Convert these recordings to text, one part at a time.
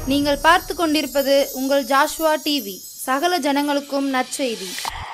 நீங்கள் பார்த்து கொண்டிருப்பது உங்கள் ஜாஷ்வா டிவி சகல ஜனங்களுக்கும் நற்செய்தி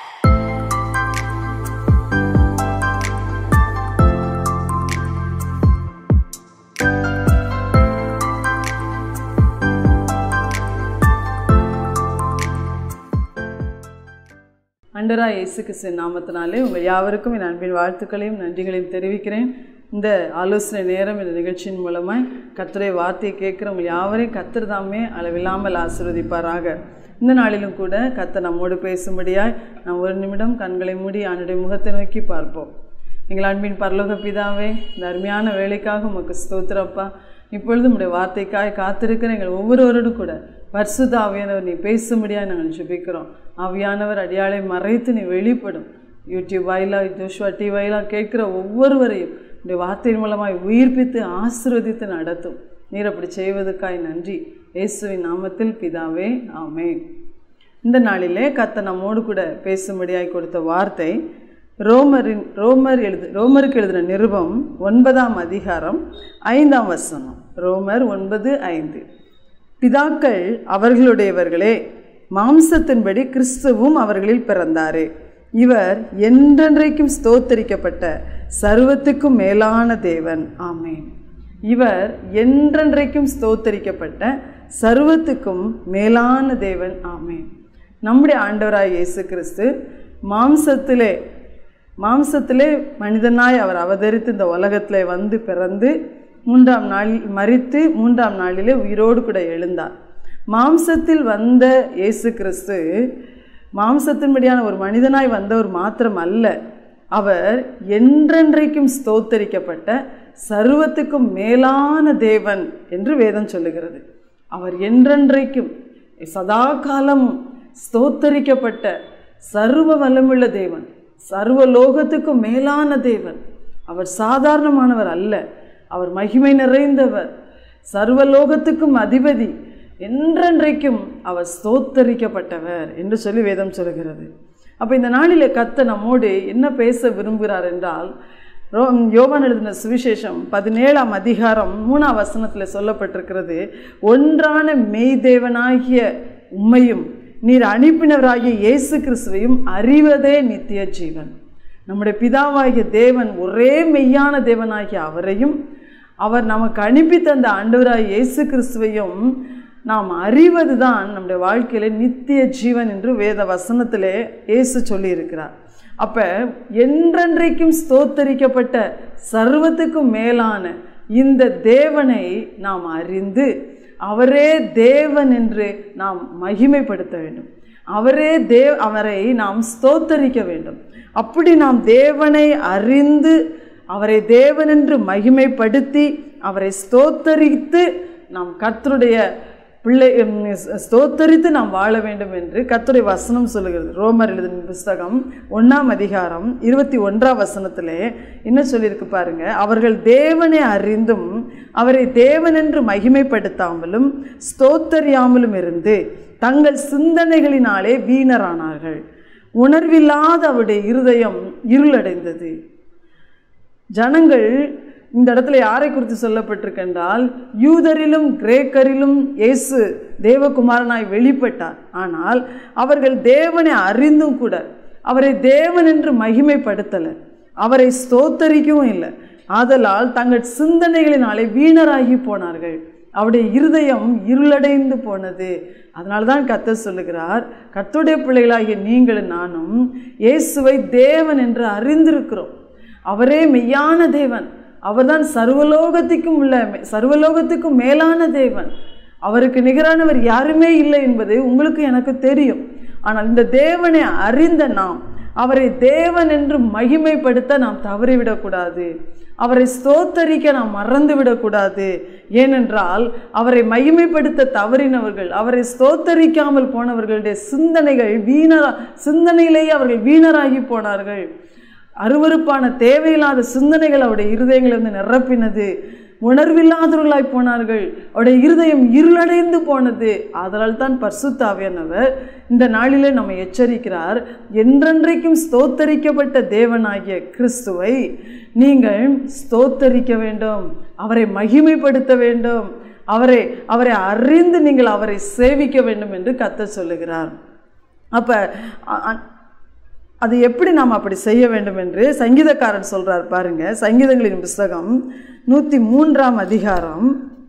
அண்டரா இயேசு கிறிஸ்து நாமத்தினாலே உங்கள் யாவருக்கும் என் அன்பின் வாழ்த்துக்களையும் நன்றிகளையும் தெரிவிக்கிறேன் இந்த ஆலோசனை நேரம் இந்த நிகழ்ச்சியின் மூலமாய் கர்த்தருடைய வார்த்தையை கேட்குற உங்கள் யாவரையும் கர்த்தர் தாமே அளவில்லாமல் ஆசீர்வதிப்பாராக இந்த நாளிலும் கூட கர்த்தர் நம்மோடு பேசும்படியாய் நாம் ஒரு நிமிடம் கண்களை மூடி அவனுடைய முகத்தை நோக்கி பார்ப்போம் எங்கள் அன்பின் பரலோக பிதாவே இந்த அருமையான வேலைக்காக உமக்கு ஸ்தோத்திரப்பா இப்பொழுது உடைய வார்த்தைக்காய் காத்திருக்கிற எங்கள் ஒவ்வொருவரோடும் கூட பரிசுத்த ஆவியானவர் நீ பேசும்படியாக நாங்கள் ஜெபிக்கிறோம் ஆவியானவர் அடியாளை மறைத்து நீ வெளிப்படும் யூடியூப் வாயிலாக ஜோஷுவா டி வாயிலாக கேட்குற ஒவ்வொருவரையும் உடைய வார்த்தையின் மூலமாய் உயிர்ப்பித்து ஆசீர்வதித்து நடத்தும் நீர் அப்படி செய்வதற்காய் நன்றி இயேசுவின் நாமத்தில் பிதாவே ஆமென் இந்த நாளிலே கத்த நம்மோடு கூட பேசும்படியாய் கொடுத்த வார்த்தை ரோமரின் ரோமர் எழுது ரோமருக்கு எழுதின நிருபம் ஒன்பதாம் அதிகாரம் ஐந்தாம் வசனம் ரோமர் ஒன்பது ஐந்து பிதாக்கள் அவர்களுடையவர்களே மாம்சத்தின்படி கிறிஸ்துவும் அவர்களில் பிறந்தாரே இவர் என்றென்றைக்கும் ஸ்தோத்தரிக்கப்பட்ட சர்வத்துக்கும் மேலான தேவன் ஆமேன் இவர் என்றென்றைக்கும் ஸ்தோத்தரிக்கப்பட்ட சர்வத்துக்கும் மேலான தேவன் ஆமேன் நம்முடைய ஆண்டவராய் இயேசு கிறிஸ்து மாம்சத்திலே மாம்சத்திலே மனிதனாய் அவர் அவதரித்து இந்த உலகத்தில் வந்து பிறந்து மூன்றாம் நாளில் மறித்து மூன்றாம் நாளிலே உயிரோடு கூட எழுந்தார் மாம்சத்தில் வந்த இயேசு கிறிஸ்து மாம்சத்தின்படியான ஒரு மனிதனாய் வந்தவர் மாத்திரம் அல்ல அவர் என்றென்றைக்கும் ஸ்தோத்தரிக்கப்பட்ட சர்வத்துக்கும் மேலான தேவன் என்று வேதம் சொல்லுகிறது அவர் என்றென்றைக்கும் சதா காலமும் ஸ்தோத்தரிக்கப்பட்ட சர்வ வல்லமுள்ள தேவன் சர்வ லோகத்துக்கும் மேலான தேவன் அவர் சாதாரணமானவர் அல்ல அவர் மகிமை நிறைந்தவர் சர்வலோகத்துக்கும் அதிபதி என்றென்றைக்கும் அவர் ஸ்தோத்தரிக்கப்பட்டவர் என்று சொல்லி வேதம் சொல்கிறது அப்போ இந்த நாளிலே கத்த நம்மோடு என்ன பேச விரும்புகிறார் என்றால் ரோ யோவான் எழுதின சுவிசேஷம் பதினேழாம் அதிகாரம் மூணாம் வசனத்தில் சொல்லப்பட்டிருக்கிறது ஒன்றான மெய்தேவனாகிய உம்மையும் நீர் அனுப்பினவராகிய இயேசு கிறிஸ்துவையும் அறிவதே நித்திய ஜீவன் நம்முடைய பிதாவாகிய தேவன் ஒரே மெய்யான தேவனாகிய அவரையும் அவர் நமக்கு அனுப்பி தந்த ஆண்டவராய் இயேசு கிறிஸ்துவையும் நாம் அறிவது தான் நம்முடைய வாழ்க்கையில் நித்திய ஜீவன் என்று வேத வசனத்திலே இயேசு சொல்லியிருக்கிறார் அப்போ என்றென்றைக்கும் ஸ்தோத்தரிக்கப்பட்ட சர்வத்துக்கும் மேலான இந்த தேவனை நாம் அறிந்து அவரே தேவன் என்று நாம் மகிமைப்படுத்த வேண்டும் அவரே தேவ் அவரை நாம் ஸ்தோத்தரிக்க வேண்டும் அப்படி நாம் தேவனை அறிந்து அவரை தேவன் என்று மகிமைப்படுத்தி அவரை ஸ்தோத்தரித்து நாம் கர்த்தருடைய பிள்ளை ஸ்தோத்தரித்து நாம் வாழ வேண்டும் என்று கர்த்தருடைய வசனம் சொல்லுகிறது ரோமர் எழுதின புஸ்தகம் ஒன்றாம் அதிகாரம் இருபத்தி ஒன்றாம் வசனத்திலே என்ன சொல்லியிருக்கு பாருங்க அவர்கள் தேவனை அறிந்தும் அவரை தேவன் என்று மகிமைப்படுத்தாமலும் ஸ்தோத்தரியாமலும் இருந்து தங்கள் சிந்தனைகளினாலே வீணரானார்கள் உணர்வில்லாத அவருடைய இருதயம் இருளடைந்தது ஜனங்கள் இந்த இடத்துல யாரை குறித்து சொல்லப்பட்டிருக்கென்றால் யூதரிலும் கிரேக்கரிலும் இயேசு தேவகுமாரனாய் வெளிப்பட்டார் ஆனால் அவர்கள் தேவனை அறிந்தும் கூட அவரை தேவன் என்று மகிமைப்படுத்தலை அவரை ஸ்தோத்தரிக்கவும் இல்லை ஆதலால் தங்கள் சிந்தனைகளினாலே வீணராகி போனார்கள் அவருடைய இருதயம் இருளடைந்து போனது அதனால தான் கத்த சொல்லுகிறார் கத்துடைய பிள்ளைகளாகிய நீங்களும் நானும் இயேசுவை தேவன் என்று அறிந்திருக்கிறோம் அவரே மெய்யான தேவன் அவர்தான் சர்வலோகத்துக்கும் உள்ள சர்வலோகத்துக்கும் மேலான தேவன் அவருக்கு நிகரானவர் யாருமே இல்லை என்பது உங்களுக்கு எனக்கு தெரியும் ஆனால் இந்த தேவனை அறிந்த நாம் அவரை தேவன் என்று மகிமைப்படுத்த நாம் தவறிவிடக்கூடாது அவரை ஸ்தோத்தரிக்க நாம் மறந்து விடக்கூடாது ஏனென்றால் அவரை மகிமைப்படுத்த தவறினவர்கள் அவரை ஸ்தோத்தரிக்காமல் போனவர்களுடைய சிந்தனைகள் வீணரா சிந்தனையிலேயே அவர்கள் வீணராகி போனார்கள் அருவறுப்பான தேவையில்லாத சிந்தனைகள் அவருடைய இருதயங்களிலிருந்து நிரப்பினது உணர்வில்லாதவர்களாய் போனார்கள் அவருடைய இருதயம் இருளடைந்து போனது அதனால் தான் பர்சுத்தாவியானவர் இந்த நாளிலே நம்ம எச்சரிக்கிறார் என்றென்றைக்கும் ஸ்தோத்தரிக்கப்பட்ட தேவனாகிய கிறிஸ்துவை நீங்கள் ஸ்தோத்தரிக்க வேண்டும் அவரை மகிமைப்படுத்த வேண்டும் அவரை அவரை அறிந்து நீங்கள் அவரை சேவிக்க வேண்டும் என்று கத்த சொல்லுகிறார் அப்போ அது எப்படி நாம் அப்படி செய்ய வேண்டும் என்று சங்கீதக்காரன் சொல்கிறார் பாருங்க சங்கீதங்களின் புஸ்தகம் நூற்றி மூன்றாம் அதிகாரம்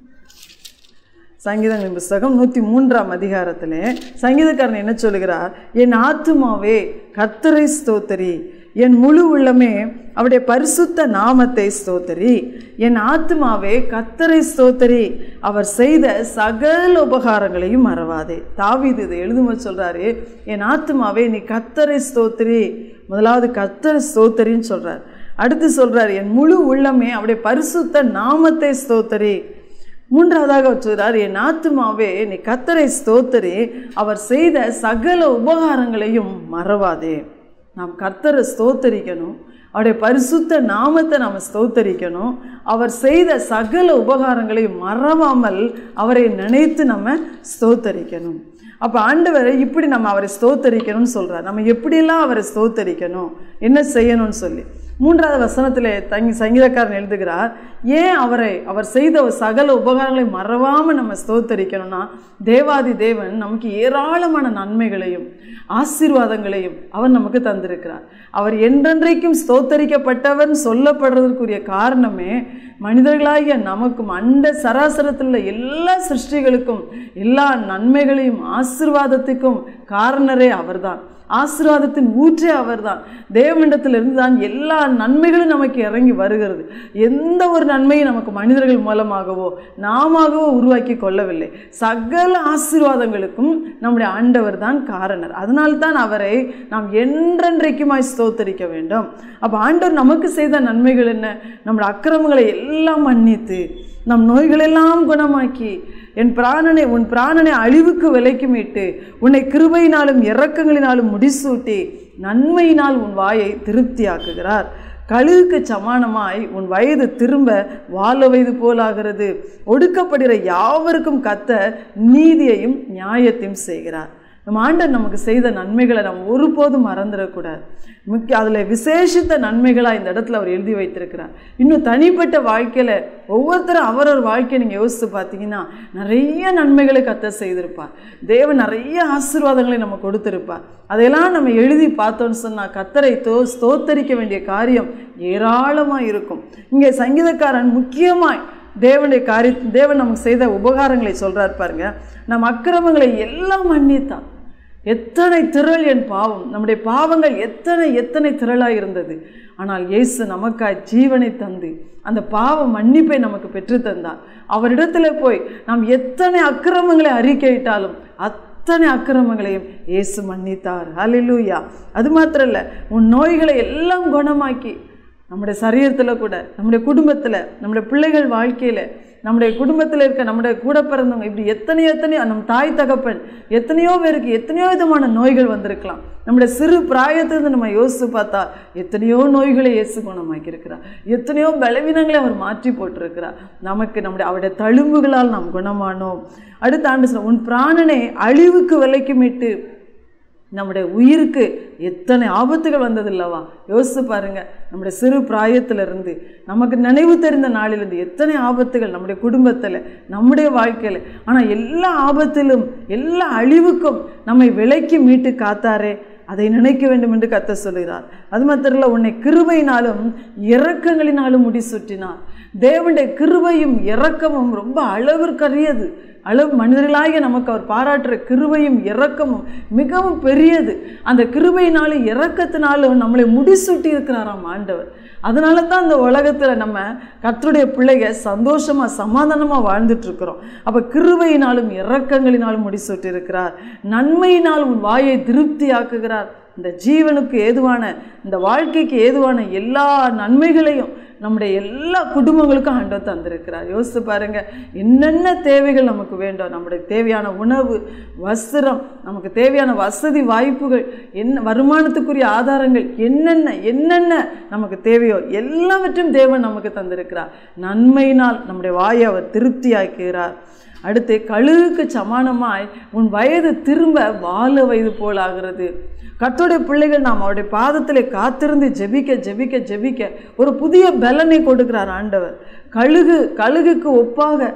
சங்கீதங்களின் புஸ்தகம் நூற்றி மூன்றாம் அதிகாரத்தில் சங்கீதக்காரன் என்ன சொல்லுகிறார் என் ஆத்துமாவே கர்த்தரை ஸ்தோத்தரி என் முழு உள்ளமே அவருடைய பரிசுத்த நாமத்தை ஸ்தோத்தரி என் ஆத்மாவே கத்தரை ஸ்தோத்தரி அவர் செய்த சகல உபகாரங்களையும் மறவாதே தாவீது இதை எழுதும்போது சொல்கிறாரு என் ஆத்மாவே நீ கத்தரை ஸ்தோத்திரி முதலாவது கத்தரை ஸ்தோத்தரின்னு சொல்கிறார் அடுத்து சொல்கிறார் என் முழு உள்ளமே அவருடைய பரிசுத்த நாமத்தை ஸ்தோத்தரி மூன்றாவதாக சொல்கிறார் என் ஆத்துமாவே நீ கத்தரை ஸ்தோத்தரி அவர் செய்த சகல உபகாரங்களையும் மறவாதே நாம் கர்த்தரை ஸ்தோத்தரிக்கணும் அவருடைய பரிசுத்த நாமத்தை நாம் ஸ்தோத்தரிக்கணும் அவர் செய்த சகல உபகாரங்களை மறவாமல் அவரை நினைத்து நம்ம ஸ்தோத்தரிக்கணும் அப்போ ஆண்டவர் இப்படி நம்ம அவரை ஸ்தோத்தரிக்கணும்னு சொல்கிறார் நம்ம எப்படியெல்லாம் அவரை ஸ்தோத்தரிக்கணும் என்ன செய்யணும்னு சொல்லி மூன்றாவது வசனத்தில் தங்கி சங்கீதக்காரன் எழுதுகிறார் ஏன் அவரை அவர் செய்த சகல உபகாரங்களை மறவாமல் நம்ம ஸ்தோத்தரிக்கணும்னா தேவாதி தேவன் நமக்கு ஏராளமான நன்மைகளையும் ஆசீர்வாதங்களையும் அவர் நமக்கு தந்திருக்கிறார் அவர் என்றென்றைக்கும் ஸ்தோத்தரிக்கப்பட்டவன் சொல்லப்படுறதுக்குரிய காரணமே மனிதர்களாகிய நமக்கும் அண்ட சராசரத்தில் உள்ள எல்லா சிருஷ்டிகளுக்கும் எல்லா நன்மைகளையும் ஆசிர்வாதத்துக்கும் காரணரே அவர்தான் ஆசீர்வாதத்தின் ஊற்றே அவர்தான் தேவனிடத்திலிருந்து தான் எல்லா நன்மைகளும் நமக்கு இறங்கி வருகிறது எந்த ஒரு நன்மையும் நமக்கு மனிதர்கள் மூலமாகவோ நாமவோ உருவாக்கி கொள்ளவில்லை சகல ஆசீர்வாதங்களுக்கும் நம்முடைய ஆண்டவர் தான் காரணர் அதனால்தான் அவரை நாம் என்றென்றைக்குமாய் ஸ்தோத்தரிக்க வேண்டும் அப்போ ஆண்டவர் நமக்கு செய்த நன்மைகள் என்ன நம்முடைய அக்கிரமங்களை எல்லாம் மன்னித்து நம் நோய்களெல்லாம் குணமாக்கி என் பிராணனை உன் பிராணனை அழிவுக்கு விலைக்கு மீட்டு உன்னை கிருபையினாலும் இரக்கங்களினாலும் முடிசூட்டி நன்மையினால் உன் வாயை திருப்தியாக்குகிறார் கழுகுக்கு சமானமாய் உன் வயது திரும்ப வாழ வயது போலாகிறது ஒடுக்கப்படுகிற யாவருக்கும் கத்த நீதியையும் நியாயத்தையும் செய்கிறார் நம்ம ஆண்டர் நமக்கு செய்த நன்மைகளை நம்ம ஒருபோதும் மறந்துடக்கூடாது முக்கிய அதில் விசேஷித்த நன்மைகளாக இந்த இடத்துல அவர் எழுதி வைத்திருக்கிறார் இன்னும் தனிப்பட்ட வாழ்க்கையில் ஒவ்வொருத்தரும் அவரவர் வாழ்க்கையை நீங்கள் யோசித்து பார்த்தீங்கன்னா நிறைய நன்மைகளை கத்த செய்திருப்பார் தேவன் நிறைய ஆசீர்வாதங்களை நம்ம கொடுத்திருப்பார் அதையெல்லாம் நம்ம எழுதி பார்த்தோன்னு சொன்னால் கத்தரை தோ ஸ்தோத்தரிக்க வேண்டிய காரியம் ஏராளமாக இருக்கும் இங்கே சங்கீதக்காரன் முக்கியமாய் தேவனுடைய காரிய தேவன் நமக்கு செய்த உபகாரங்களை சொல்கிறார் பாருங்க நம் அக்கிரமங்களை எல்லாம் மன்னித்தான் எத்தனை திரள் என் பாவம் நம்முடைய பாவங்கள் எத்தனை எத்தனை திரளாக இருந்தது ஆனால் இயேசு நமக்காய் ஜீவனை தந்து அந்த பாவ மன்னிப்பை நமக்கு பெற்று தந்தார் அவரிடத்துல போய் நாம் எத்தனை அக்கிரமங்களை அறிக்கையிட்டாலும் அத்தனை அக்கிரமங்களையும் இயேசு மன்னித்தார் ஹalleluya அது மாத்திரம் இல்லை உன் நோய்களை எல்லாம் குணமாக்கி நம்முடைய சரீரத்தில் கூட நம்முடைய குடும்பத்தில் நம்முடைய பிள்ளைகள் வாழ்க்கையில் நம்முடைய குடும்பத்தில் இருக்க நம்முடைய கூட பிறந்தவங்க இப்படி எத்தனையோ எத்தனையோ நம் தாய் தகப்பன் எத்தனையோ பேருக்கு எத்தனையோ விதமான நோய்கள் வந்திருக்கலாம் நம்முடைய சிறு பிராயத்திலிருந்து நம்ம யோசித்து பார்த்தா எத்தனையோ நோய்களை இயேசு குணமாக்கி இருக்கிறார் எத்தனையோ பலவீனங்களை அவர் மாற்றி போட்டிருக்கிறார் நமக்கு நம்முடைய அவருடைய தழும்புகளால் நாம் குணமானோம் அடுத்த ஆண்டு சொல்ல உன் பிராணனை அழிவுக்கு விலைக்கு மீட்டு நம்முடைய உயிருக்கு எத்தனை ஆபத்துகள் வந்ததில்லவா யோசித்து பாருங்க நம்முடைய சிறு பிராயத்திலிருந்து நமக்கு நினைவு தெரிந்த நாளிலிருந்து எத்தனை ஆபத்துகள் நம்முடைய குடும்பத்தில் நம்முடைய வாழ்க்கையில் ஆனால் எல்லா ஆபத்திலும் எல்லா அழிவுக்கும் நம்மை விலைக்கு மீட்டு காத்தாரே அதை நினைக்க வேண்டும் என்று கத்த சொல்கிறார் அது மாத்திரம் இல்லை உன்னை கிருபையினாலும் இரக்கங்களினாலும் முடிசூட்டினார் தேவனுடைய கிருபையும் இரக்கமும் ரொம்ப அளவிற்கரியது அளவு மனிதர்களாகிய நமக்கு அவர் பாராட்டுற கிருபையும் இரக்கமும் மிகவும் பெரியது அந்த கிருபையினாலும் இரக்கத்தினாலும் நம்மளை முடிசூட்டி இருக்கிறாராம் ஆண்டவர் அதனால தான் இந்த உலகத்தில் நம்ம கர்த்தருடைய பிள்ளைங்க சந்தோஷமாக சமாதானமாக வாழ்ந்துட்டு இருக்கிறோம் அப்போ கிருபையினாலும் இரக்கங்களினாலும் முடிசூட்டி இருக்கிறார் நன்மையினால் உன் வாயை திருப்தியாக்குகிறார் இந்த ஜீவனுக்கு ஏதுவான இந்த வாழ்க்கைக்கு ஏதுவான எல்லா நன்மைகளையும் நம்முடைய எல்லா குடும்பங்களுக்கும் ஆண்டவர் தந்திருக்கிறார் யோசித்து பாருங்க என்னென்ன தேவைகள் நமக்கு வேண்டும் நம்முடைய தேவையான உணவு வஸ்திரம் நமக்கு தேவையான வசதி வாய்ப்புகள் என்ன வருமானத்துக்குரிய ஆதாரங்கள் என்னென்ன என்னென்ன நமக்கு தேவையோ எல்லாவற்றையும் தேவன் நமக்கு தந்திருக்கிறார் நன்மையினால் நம்முடைய வாயை அவர் திருப்தியாக்குகிறார் அடுத்து கழுகுக்கு சமானமாய் உன் வயது திரும்ப வாழ வயது போல் ஆகிறது கர்த்தருடைய பிள்ளைகள் நாம் அவருடைய பாதத்தில் காத்திருந்து ஜெபிக்க ஜெபிக்க ஜெபிக்க ஒரு புதிய பலனை கொடுக்கிறார் ஆண்டவர் கழுகு கழுகுக்கு ஒப்பாக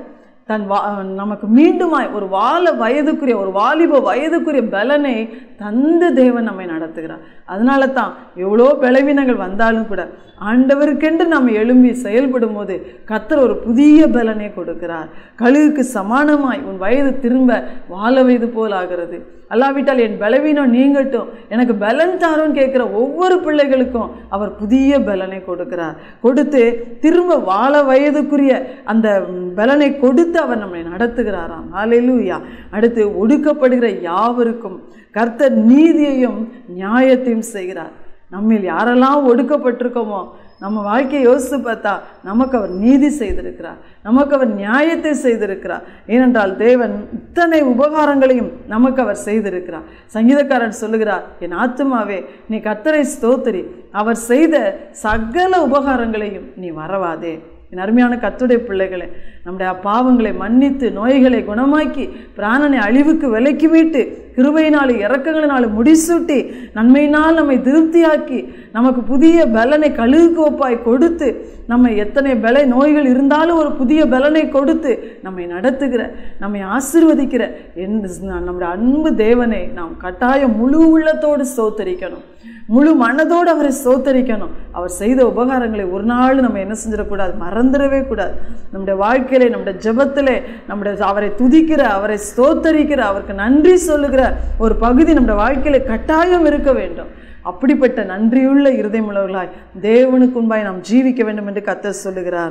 தன் வா நமக்கு மீண்டுமாய் ஒரு வால வயதுக்குரிய ஒரு வாலிப வயதுக்குரிய பலனை தந்து தேவன் நம்மை நடத்துகிறார் அதனால தான் எவ்வளோ பலவீனங்கள் வந்தாலும் கூட ஆண்டவருக்கென்று நம்ம எழும்பி செயல்படும் போது கத்தர் ஒரு புதிய பலனை கொடுக்கிறார் கழுகுக்கு சமானமாய் உன் வயது திரும்ப வாழ வயது போல் ஆகிறது அல்லாவிட்டால் என் பலவீனம் நீங்கட்டும் எனக்கு பலன் தாரோன்னு கேட்குற ஒவ்வொரு பிள்ளைகளுக்கும் அவர் புதிய பலனை கொடுக்கிறார் கொடுத்து திரும்ப வாழ வயதுக்குரிய அந்த பலனை கொடுத்து அவர் நம்மை நடத்துகிறாராம் ஹalleluya அடுத்து ஒடுக்கப்படுகிற யாவருக்கும் கர்த்தர் நீதியையும் நியாயத்தையும் செய்கிறார் நம்மில் யாரெல்லாம் ஒடுக்கப்பட்டிருக்கோமோ நம்ம வாழ்க்கையை யோசித்து பார்த்தா நமக்கு அவர் நீதி செய்திருக்கிறார் நமக்கு அவர் நியாயத்தை செய்திருக்கிறார் ஏனென்றால் தேவன் இத்தனை உபகாரங்களையும் நமக்கு அவர் செய்திருக்கிறார் சங்கீதக்காரன் சொல்லுகிறார் என் ஆத்துமாவே நீ கத்தரை ஸ்தோத்திரி அவர் செய்த சகல உபகாரங்களையும் நீ வரவாதே என் அருமையான கத்துடைய பிள்ளைகளே நம்முடைய பாவங்களை மன்னித்து நோய்களை குணமாக்கி பிராணனை அழிவுக்கு விலைக்கு மீட்டு கிருபையினால் இறக்கங்களினால் முடிசூட்டி நன்மையினால் நம்மை திருப்தியாக்கி நமக்கு புதிய பலனை கழுகுக்கு ஒப்பாய் கொடுத்து நம்ம எத்தனை பல நோய்கள் இருந்தாலும் ஒரு புதிய பலனை கொடுத்து நம்மை நடத்துகிற நம்மை ஆசிர்வதிக்கிற என் நம்முடைய அன்பு தேவனை நாம் கட்டாயம் முழு உள்ளத்தோடு ஸ்தோத்தரிக்கணும் முழு மனதோடு அவரை சோத்தரிக்கணும் அவர் செய்த உபகாரங்களை ஒரு நாள் நம்ம என்ன செஞ்சிடக்கூடாது மறந்துடவே கூடாது நம்முடைய வாழ்க்கையிலே நம்முடைய ஜெபத்திலே நம்முடைய அவரை துதிக்கிற அவரை ஸ்தோத்தரிக்கிற அவருக்கு நன்றி சொல்லுகிற ஒரு பகுதி நம்முடைய வாழ்க்கையில கட்டாயம் இருக்க வேண்டும் அப்படிப்பட்ட நன்றியுள்ள இருதயமுள்ளவர்களாய் தேவனுக்கு முன்பாய் நாம் ஜீவிக்க வேண்டும் என்று கத்தர் சொல்லுகிறார்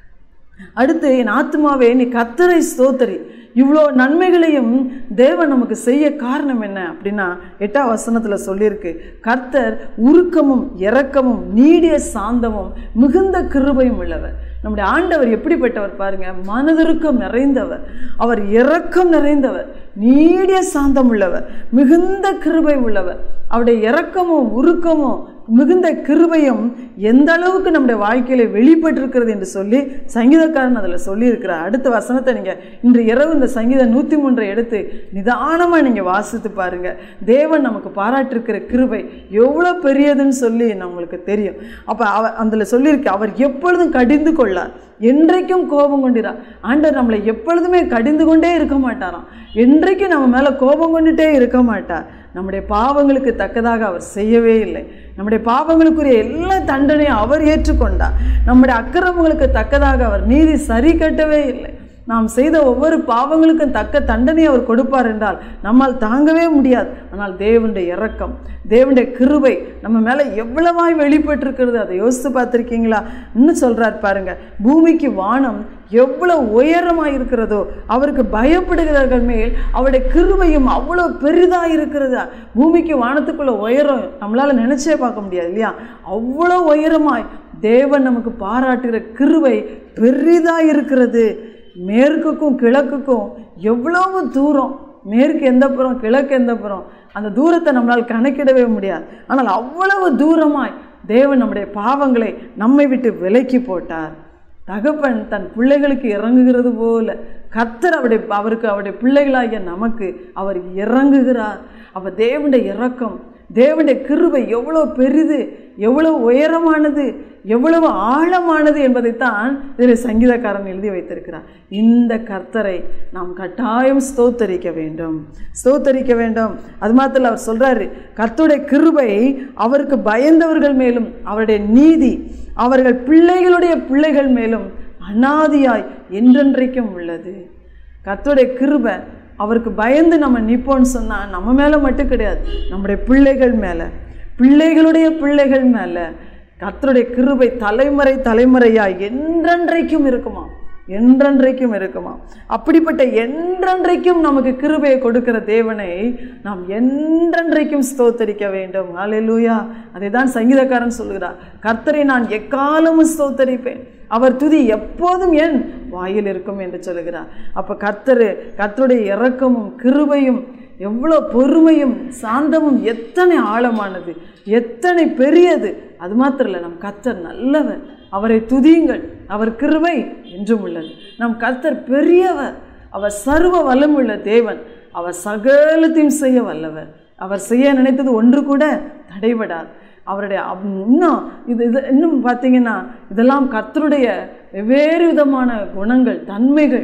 அடுத்து என் ஆத்மாவே நீ கத்தரை ஸ்தோத்தரி இவ்வளோ நன்மைகளையும் தேவன் நமக்கு செய்ய காரணம் என்ன அப்படின்னா எட்டாம் வசனத்தில் சொல்லியிருக்கு கர்த்தர் உருக்கமும் இரக்கமும் நீடிய சாந்தமும் மிகுந்த கிருபையும் உள்ளவர் நம்முடைய ஆண்டவர் எப்படிப்பட்டவர் பாருங்க மனதிருக்கம் நிறைந்தவர் அவர் இரக்கம் நிறைந்தவர் நீடிய சாந்தம் உள்ளவர் மிகுந்த கிருபை உள்ளவர் அவருடைய இரக்கமும் உருக்கமும் மிகுந்த கிருபையும் எந்த அளவுக்கு நம்முடைய வாழ்க்கையில வெளிப்பட்டிருக்கிறது என்று சொல்லி சங்கீதக்காரன் அதில் சொல்லியிருக்கிறார் அடுத்த வசனத்தை நீங்கள் இன்று இரவு இந்த சங்கீதம் நூற்றி மூன்றை எடுத்து நிதானமாக நீங்கள் வாசித்து பாருங்க தேவன் நமக்கு பாராட்டிருக்கிற கிருபை எவ்வளோ பெரியதுன்னு சொல்லி நம்மளுக்கு தெரியும் அப்போ அவ அதில் சொல்லியிருக்கு அவர் எப்பொழுதும் கடிந்து கொள்ளார் என்றைக்கும் கோபம் கொண்டிறார் ஆண்டவர் நம்மளை எப்பொழுதுமே கடிந்து கொண்டே இருக்க மாட்டாராம் என்றைக்கும் நம்ம மேலே கோபம் கொண்டுட்டே இருக்க மாட்டார் நம்முடைய பாவங்களுக்கு தக்கதாக அவர் செய்யவே இல்லை நம்முடைய பாவங்களுக்குரிய எல்லா தண்டனையும் அவர் ஏற்றுக்கொண்டார் நம்முடைய அக்கிரமங்களுக்கு தக்கதாக அவர் நீதி சரி கட்டவே இல்லை நாம் செய்த ஒவ்வொரு பாவங்களுக்கும் தக்க தண்டனை அவர் கொடுப்பார் என்றால் நம்மால் தாங்கவே முடியாது ஆனால் தேவனுடைய இரக்கம் தேவனுடைய கிருபை நம்ம மேலே எவ்வளவாய் வெளிப்பட்டிருக்கிறது அதை யோசித்து பார்த்துருக்கீங்களா இன்னும் சொல்கிறார் பாருங்க பூமிக்கு வானம் எவ்வளோ உயரமாக இருக்கிறதோ அவருக்கு பயப்படுகிறவர்கள் மேல் அவருடைய கிருபையும் அவ்வளோ பெரிதாக இருக்கிறதா பூமிக்கு வானத்துக்குள்ள உயரம் நம்மளால் நினச்சே பார்க்க முடியாது இல்லையா அவ்வளோ உயரமாய் தேவன் நமக்கு பாராட்டுகிற கிருபை பெரிதாக இருக்கிறது மேற்குக்கும் கிழக்குக்கும் எவ்வளவு தூரம் மேற்கு எந்த புறம் கிழக்கு எந்த புறம் அந்த தூரத்தை நம்மளால் கணக்கிடவே முடியாது ஆனால் அவ்வளவு தூரமாய் தேவன் நம்முடைய பாவங்களை நம்மை விட்டு விலக்கி போட்டார் தகப்பன் தன் பிள்ளைகளுக்கு இறங்குகிறது போல கர்த்தர் அவருடைய அவருக்கு அவருடைய பிள்ளைகளாகிய நமக்கு அவர் இறங்குகிறார் அப்போ தேவனுடைய இரக்கம் தேவனுடைய கிருபை எவ்வளோ பெரிது எவ்வளோ உயரமானது எவ்வளவு ஆழமானது என்பதைத்தான் இதில் சங்கீதக்காரன் எழுதி வைத்திருக்கிறார் இந்த கர்த்தரை நாம் கட்டாயம் ஸ்தோத்தரிக்க வேண்டும் ஸ்தோத்தரிக்க வேண்டும் அது மாத்திரம் அவர் சொல்றாரு கர்த்தருடைய கிருபை அவருக்கு பயந்தவர்கள் மேலும் அவருடைய நீதி அவர்கள் பிள்ளைகளுடைய பிள்ளைகள் மேலும் அனாதியாய் என்றென்றைக்கும் உள்ளது கர்த்தருடைய கிருபை அவருக்கு பயந்து நம்ம நிற்போம்னு சொன்னால் நம்ம மேலே மட்டும் கிடையாது நம்முடைய பிள்ளைகள் மேலே பிள்ளைகளுடைய பிள்ளைகள் மேலே கர்த்தருடைய கிருபை தலைமுறை தலைமுறையாய் என்றென்றைக்கும் இருக்குமா என்றென்றைக்கும் இருக்குமா அப்படிப்பட்ட என்றென்றைக்கும் நமக்கு கிருபையை கொடுக்கிற தேவனை நாம் என்றென்றைக்கும் ஸ்தோத்தரிக்க வேண்டும் ஹalleluya அதை தான் சங்கீதக்காரன் சொல்கிறார் கர்த்தரை நான் எக்காலமும் ஸ்தோத்தரிப்பேன் அவர் துதி எப்போதும் என் வாயில் இருக்கும் என்று சொல்லுகிறார் அப்போ கர்த்தர் கர்த்தருடைய இரக்கமும் கிருபையும் எவ்வளோ பொறுமையும் சாந்தமும் எத்தனை ஆழமானது எத்தனை பெரியது அது மாத்திரம் இல்லை நம் கர்த்தர் நல்லவர் அவரை துதியுங்கள் அவர் கிருபை என்றும் உள்ளது நம் கர்த்தர் பெரியவர் அவர் சர்வ வல்லமுள்ள தேவன் அவர் சகலத்தையும் செய்ய வல்லவர் அவர் செய்ய நினைத்தது ஒன்று கூட தடைபடார் அவருடைய அப்- இன்னும் இது இது இன்னும் பார்த்தீங்கன்னா இதெல்லாம் கர்த்தருடைய வெவ்வேறு விதமான குணங்கள் தன்மைகள்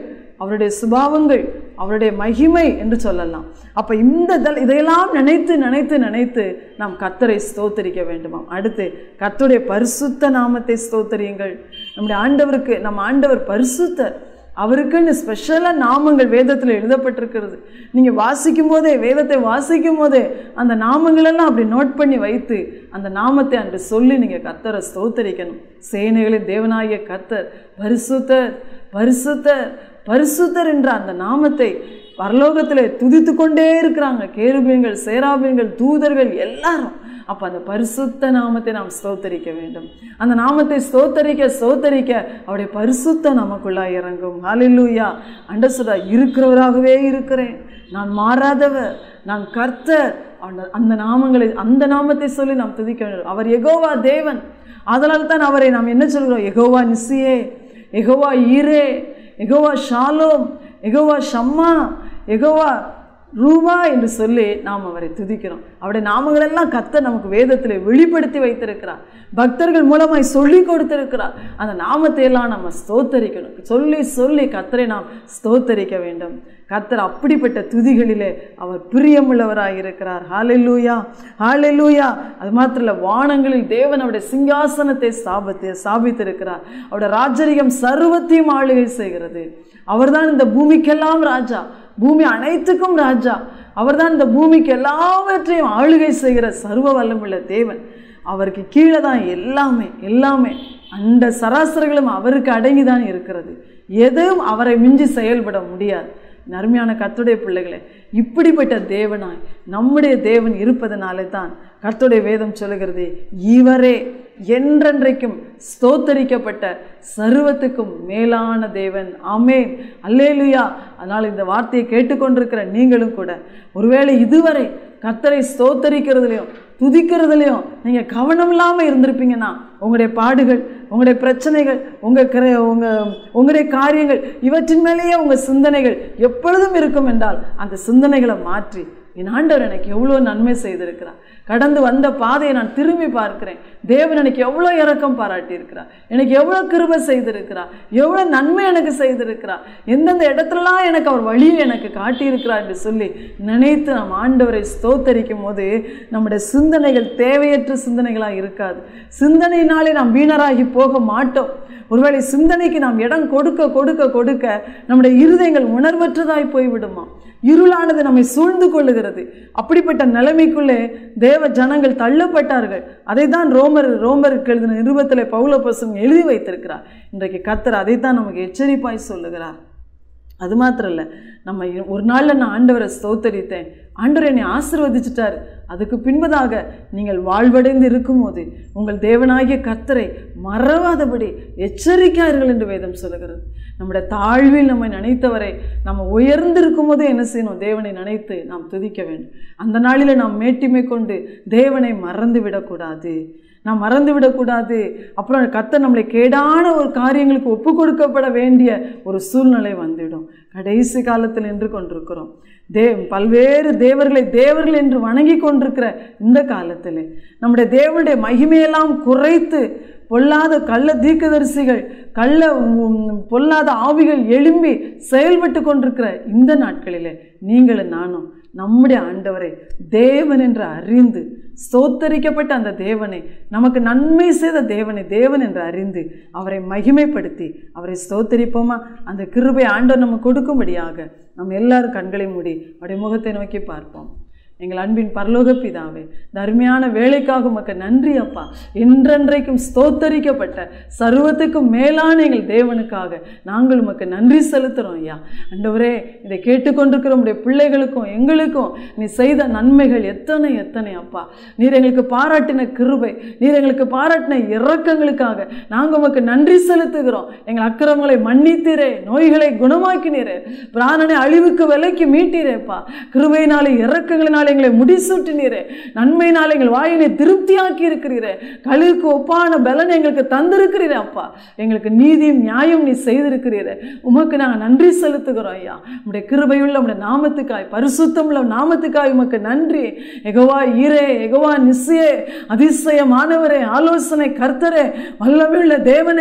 அவருடைய சுபாவங்கள் அவருடைய மகிமை என்று சொல்லலாம் அப்போ இந்த தல் இதையெல்லாம் நினைத்து நினைத்து நினைத்து நாம் கத்தரை ஸ்தோத்தரிக்க வேண்டுமாம் அடுத்து கர்த்தருடைய பரிசுத்த நாமத்தை ஸ்தோத்தரியுங்கள் நம்முடைய ஆண்டவருக்கு நம்ம ஆண்டவர் பரிசுத்தர் அவருக்குன்னு ஸ்பெஷலாக நாமங்கள் வேதத்தில் எழுதப்பட்டிருக்கிறது நீங்கள் வாசிக்கும் போதே வேதத்தை வாசிக்கும் போதே அந்த நாமங்களெல்லாம் அப்படி நோட் பண்ணி வைத்து அந்த நாமத்தை அன்று சொல்லி நீங்கள் கத்தரை ஸ்தோத்தரிக்கணும் சேனைகளின் தேவனாகிய கத்தர் பரிசுத்தர் பரிசுத்தர் பரிசுத்தர் என்ற அந்த நாமத்தை பரலோகத்தில் துதித்து கொண்டே இருக்கிறாங்க கேருபீன்கள் சேராபீன்கள் தூதர்கள் எல்லாரும் அப்போ அந்த பரிசுத்த நாமத்தை நாம் ஸ்தோத்தரிக்க வேண்டும் அந்த நாமத்தை ஸ்தோத்தரிக்க ஸ்தோத்தரிக்க அவருடைய பரிசுத்த நமக்குள்ளாய் இறங்கும் ஹalleluya அண்டசுடா இருக்கிறவராகவே இருக்கிறேன் நான் மாறாதவர் நான் கர்த்தர் அந்த அந்த நாமங்களை அந்த நாமத்தை சொல்லி நாம் துதிக்க வேண்டும் அவர் எகோவா தேவன் அதனால தான் அவரை நாம் என்ன சொல்கிறோம் எகோவா நிசியே எகோவா ஈரே எகோவா ஷாலோம் எகோவா ஷம்மா எகோவா ரூபா என்று சொல்லி நாம் அவரை துதிக்கிறோம் அவருடைய நாமங்களெல்லாம் கத்த நமக்கு வேதத்தில் வெளிப்படுத்தி வைத்திருக்கிறார் பக்தர்கள் மூலமாய் சொல்லி கொடுத்திருக்கிறார் அந்த நாமத்தை எல்லாம் நம்ம ஸ்தோத்தரிக்கணும் சொல்லி சொல்லி கத்தரை நாம் ஸ்தோத்தரிக்க வேண்டும் கத்தர் அப்படிப்பட்ட துதிகளிலே அவர் பிரியமுள்ளவராக இருக்கிறார் ஹாலெல்லூயா ஹாலெல்லூயா அது மாத்திரம் இல்லை வானங்களில் தேவன் அவருடைய சிங்காசனத்தை ஸ்தாபித்து ஸ்தாபித்திருக்கிறார் அவருடைய ராஜரிகம் சர்வத்தையும் ஆளுகை செய்கிறது அவர்தான் இந்த பூமிக்கெல்லாம் ராஜா பூமி அனைத்துக்கும் ராஜா அவர்தான் இந்த பூமிக்கு எல்லாவற்றையும் ஆளுகை செய்கிற சர்வ வல்லமுள்ள தேவன் அவருக்கு கீழே தான் எல்லாமே எல்லாமே அந்த சராசரங்களும் அவருக்கு அடங்கி தான் இருக்கிறது எதுவும் அவரை மிஞ்சி செயல்பட முடியாது நறுமையான கத்துடைய பிள்ளைகளே இப்படிப்பட்ட தேவனாய் நம்முடைய தேவன் இருப்பதனாலே தான் கர்த்துடைய வேதம் சொல்லுகிறது இவரே என்றென்றைக்கும் ஸ்தோத்தரிக்கப்பட்ட சர்வத்துக்கும் மேலான தேவன் ஆமேன் அல்லேலுயா அதனால் இந்த வார்த்தையை கேட்டுக்கொண்டிருக்கிற நீங்களும் கூட ஒருவேளை இதுவரை கர்த்தரை ஸ்தோத்தரிக்கிறதுலையும் துதிக்கிறதுலையும் நீங்கள் கவனம் இல்லாமல் இருந்திருப்பீங்கன்னா உங்களுடைய பாடுகள் உங்களுடைய பிரச்சனைகள் உங்கள் கிர உங்கள் உங்களுடைய காரியங்கள் இவற்றின் மேலேயே உங்கள் சிந்தனைகள் எப்பொழுதும் இருக்கும் என்றால் அந்த சிந்தனைகளை மாற்றி என் ஆண்டவர் எனக்கு எவ்வளோ நன்மை செய்திருக்கிறார் கடந்து வந்த பாதையை நான் திரும்பி பார்க்கிறேன் தேவன் எனக்கு எவ்வளோ இறக்கம் பாராட்டியிருக்கிறார் எனக்கு எவ்வளோ கிருபை செய்திருக்கிறார் எவ்வளோ நன்மை எனக்கு செய்திருக்கிறார் எந்தெந்த இடத்துலலாம் எனக்கு அவர் வழியை எனக்கு காட்டியிருக்கிறார் என்று சொல்லி நினைத்து நாம் ஆண்டவரை ஸ்தோத்தரிக்கும் போது நம்முடைய சிந்தனைகள் தேவையற்ற சிந்தனைகளாக இருக்காது சிந்தனையினாலே நாம் வீணராகி போக மாட்டோம் ஒருவேளை சிந்தனைக்கு நாம் இடம் கொடுக்க கொடுக்க கொடுக்க நம்முடைய இருதயங்கள் உணர்வற்றதாய் போய்விடுமா இருளானது நம்மை சூழ்ந்து கொள்ளுகிறது அப்படிப்பட்ட நிலைமைக்குள்ளே தேவ ஜனங்கள் தள்ளப்பட்டார்கள் அதை தான் ரோமர் ரோமருக்கு எழுதின நிருபத்தில் பௌலபசம் எழுதி வைத்திருக்கிறார் இன்றைக்கு கத்தர் அதைத்தான் நமக்கு எச்சரிப்பாய் சொல்லுகிறார் அது மாத்திரம் இல்லை நம்ம இ- ஒரு நாளில் நான் ஆண்டவரை ஸ்தோத்தரித்தேன் ஆண்டவர் என்னை ஆசீர்வதிச்சிட்டார் அதுக்கு பின்பதாக நீங்கள் வாழ்வடைந்து இருக்கும்போது உங்கள் தேவனாகிய கர்த்தரை மறவாதபடி எச்சரிக்கார்கள் என்று வேதம் சொல்லுகிறது நம்முடைய தாழ்வில் நம்மை நினைத்தவரை நம்ம உயர்ந்திருக்கும் போது என்ன செய்யணும் தேவனை நினைத்து நாம் துதிக்க வேண்டும் அந்த நாளில் நாம் மேட்டிமை கொண்டு தேவனை மறந்து விடக்கூடாது நாம் மறந்து விடக்கூடாது அப்புறம் கத்த நம்மளை கேடான ஒரு காரியங்களுக்கு ஒப்பு கொடுக்கப்பட வேண்டிய ஒரு சூழ்நிலை வந்துவிடும் கடைசி காலத்தில் நின்று கொண்டிருக்கிறோம் தே பல்வேறு தேவர்களை தேவர்கள் என்று வணங்கி கொண்டிருக்கிற இந்த காலத்தில் நம்முடைய தேவனுடைய மகிமையெல்லாம் குறைத்து பொல்லாத கள்ள தீர்க்கதரிசிகள் கள்ள உம், பொல்லாத ஆவிகள் எழும்பி செயல்பட்டு கொண்டிருக்கிற இந்த நாட்களிலே நீங்களும் நானும் நம்முடைய ஆண்டவரை தேவன் என்று அறிந்து ஸ்தோத்தரிக்கப்பட்ட அந்த தேவனை நமக்கு நன்மை செய்த தேவனை தேவன் என்று அறிந்து அவரை மகிமைப்படுத்தி அவரை ஸ்தோத்தரிப்போமா அந்த கிருபை ஆண்டவர் நமக்கு கொடுக்கும்படியாக நம்ம எல்லாரும் கண்களை மூடி அவருடைய முகத்தை நோக்கி பார்ப்போம் எங்கள் அன்பின் பரலோக பிதாவே இந்த அருமையான வேலைக்காக உமக்கு நன்றி அப்பா என்றென்றைக்கும் ஸ்தோத்தரிக்கப்பட்ட சர்வத்துக்கும் மேலான எங்கள் தேவனுக்காக நாங்கள் உமக்கு நன்றி செலுத்துகிறோம் ஐயா ஆண்டவரே இதை கேட்டுக்கொண்டிருக்கிற உடைய பிள்ளைகளுக்கும் எங்களுக்கும் நீ செய்த நன்மைகள் எத்தனை எத்தனை அப்பா நீர் எங்களுக்கு பாராட்டின கிருபை நீர் எங்களுக்கு பாராட்டின இரக்கங்களுக்காக நாங்கள் உமக்கு நன்றி செலுத்துகிறோம் எங்கள் அக்கிரமங்களை மன்னித்தீரே நோய்களை குணமாக்கினீரே பிராணனை அழிவுக்கு விலைக்கு மீட்டீரேப்பா கிருபையினாலே இரக்கங்களினாலே எங்களை முடிசூட்டினீரே நன்மையினாலே எங்கள் வாயினை திருப்தியாக்கி இருக்கிறீரே கழுவுக்கு ஒப்பான பலன் எங்களுக்கு தந்திருக்கிறீரே அப்பா எங்களுக்கு நீதியும் நியாயம் நீ செய்திருக்கிறீரே உமக்கு நாங்கள் நன்றி செலுத்துகிறோம் ஐயா உடைய கிருபையுள்ள உடைய நாமத்துக்காய் பரிசுத்தமுள்ள நாமத்துக்காய் உமக்கு நன்றி எகவா ஈரே எகவா நிசியே அதிசயமானவரே ஆலோசனை கர்த்தரே வல்லமையுள்ள தேவனே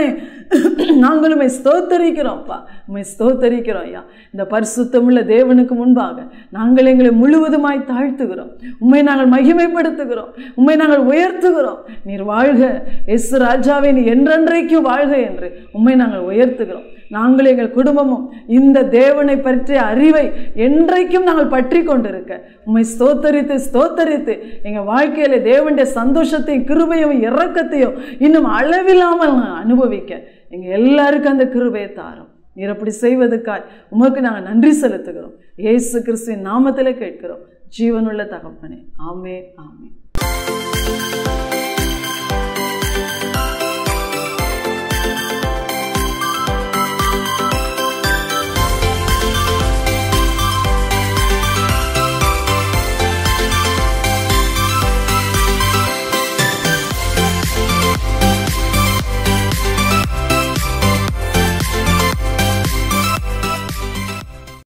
நாங்களும் உம்மை ஸ்தோத்தரிக்கிறோம் அப்பா உம்மை ஸ்தோத்தரிக்கிறோம் ஐயா இந்த பரிசுத்தமுள்ள தேவனுக்கு முன்பாக நாங்கள் எங்களை முழுவதுமாய் தாழ்த்துகிறோம் உம்மை நாங்கள் மகிமைப்படுத்துகிறோம் உம்மை நாங்கள் உயர்த்துகிறோம் நீர் வாழ்க எஸ் ராஜாவே நீ என்றென்றைக்கும் வாழ்க என்று உம்மை நாங்கள் உயர்த்துகிறோம் நாங்கள் எங்கள் குடும்பமும் இந்த தேவனை பற்றிய அறிவை என்றைக்கும் நாங்கள் பற்றி கொண்டிருக்க உம்மை ஸ்தோத்தரித்து ஸ்தோத்தரித்து எங்கள் வாழ்க்கையில தேவனுடைய சந்தோஷத்தையும் கிருபையும் இரக்கத்தையும் இன்னும் அளவில்லாமல் நாங்கள் அனுபவிக்க எங்கள் எல்லாருக்கும் அந்த கிருபையை தாரும் நீர் அப்படி செய்வதற்காய் உமக்கு நாங்கள் நன்றி செலுத்துகிறோம் இயேசு கிறிஸ்துவின் நாமத்தில் கேட்கிறோம் ஜீவனுள்ள தகப்பனே ஆமே ஆமே